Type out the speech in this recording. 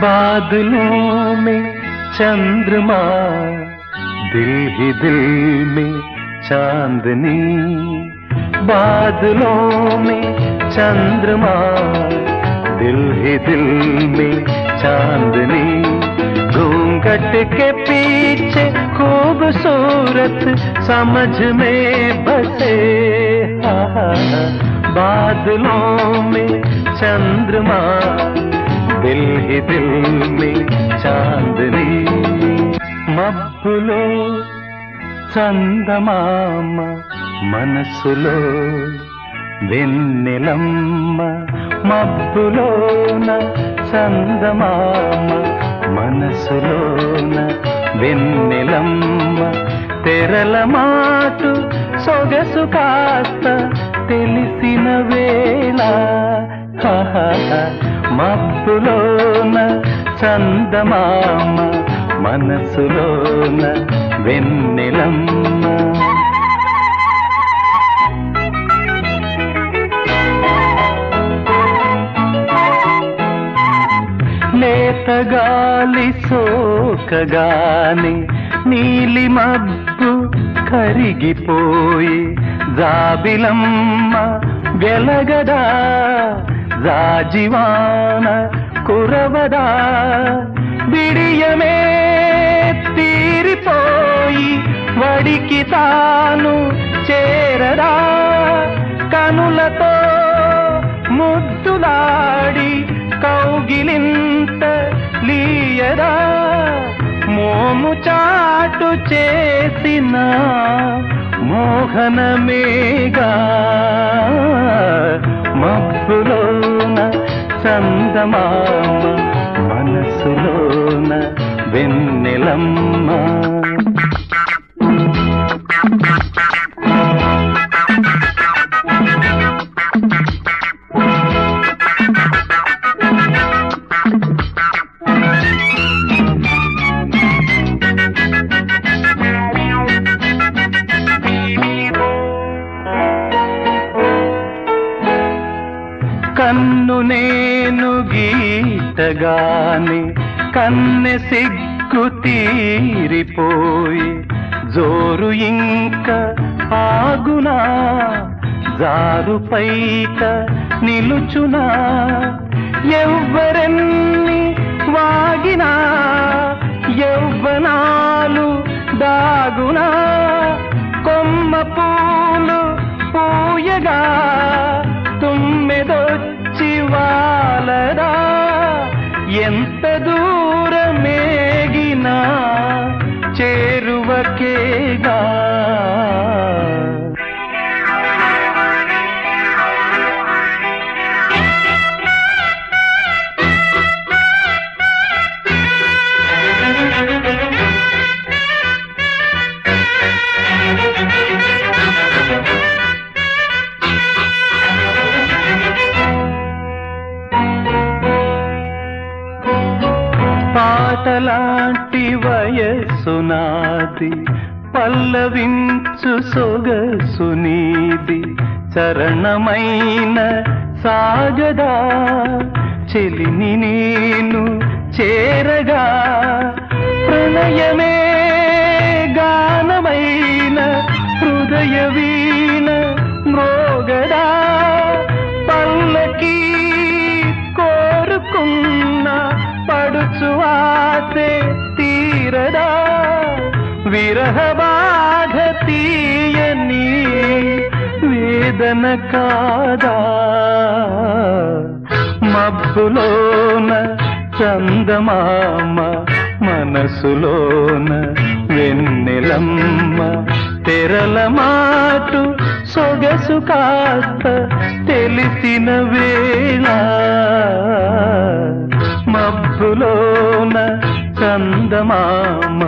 बादलों में चंद्रमा दिल ही दिल में चांदनी बादलों में चंद्रमा दिल ही दिल में चांदनी घूंघट के पीछे खूबसूरत समझ में बसे बादलों में चंद्रमा दिल ही दिल में చాందిని మబ్బులో చందమామ మనసులో వెన్నెలమ్మ మబ్బులోన చందమామ మనసులోన వెన్నెలమ్మ తెరల మాటు సొగసు కాస్త తెలిసిన వేళ మబ్బులోన చందమామ మనసులోన వెన్నెలమ్మ లేతగాలి సోకగాని నీలి మబ్బు కరిగిపోయి జాబిలమ్మ వెలగదా జాజివాన కురవదా బిడియమే తీరిపోయి వడికి తాను చేరదా కనులతో ముద్దులాడి కౌగిలింత లీయదా మోము చాటు చేసిన మోహనమేగా మబ్బులోన చందమామ మనసులోన వెన్నెలమ్మ కన్ను నేను గీతగాని కన్నె సిగ్గు తీరిపోయి జోరు ఇంక ఆగునా జారు పైట నిలుచునా ఎవ్వరెన్ని వాగినా యౌవనాలు దాగునా కొమ్మ పూలు పూయగా తుమ్మెదొచ్చి వాలదా ఎంత దూరమేగినా చేరువకేగా పాటలాంటి వయస్సు నాది పల్లవించు సొగసు నీది చరణమైన సాగదా చెలిని నేను చేరగా ప్రణయమే గానమైన హృదయ వీణ మ్రోగదా పల్లకి కోరుకున్న పడుచు ఆసే తీరదా విరహ బాధ తీయని వేదన కాదా మబ్బులోన చందమామ మనసులోన వెన్నెలమ్మ తెరల మాటు సొగసు కాస్త తెలిసిన వేళ మబ్బులోన చందమామ